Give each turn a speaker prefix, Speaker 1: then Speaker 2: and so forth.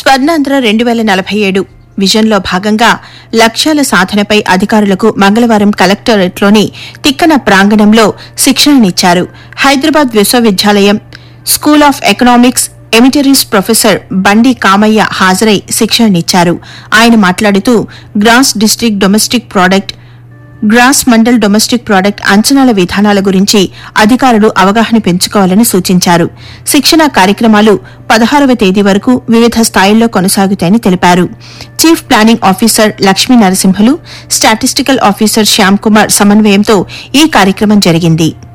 Speaker 1: స్వర్ణాంధ్ర రెండు వేల నలభై ఏడు విజన్లో భాగంగా లక్ష్యాల సాధనపై అధికారులకు మంగళవారం కలెక్టరేట్లోని తిక్కన ప్రాంగణంలో శిక్షణనిచ్చారు హైదరాబాద్ విశ్వవిద్యాలయం school of economics emeritus professor Bandi Kamaiah హాజరై శిక్షణనిచ్చారు ఆయన మాట్లాడుతూ gross district domestic product gross mandal domestic product అంచనాల విధానాల గురించి అధికారులు అవగాహన పెంచుకోవాలని సూచించారు శిక్షణ కార్యక్రమాలు పదహారవ తేదీ వరకు వివిధ స్థాయిల్లో కొనసాగుతాయని తెలిపారు chief planning officer Lakshmi Narasimhulu statistical officer Shyam Kumar సమన్వయంతో ఈ కార్యక్రమం జరిగింది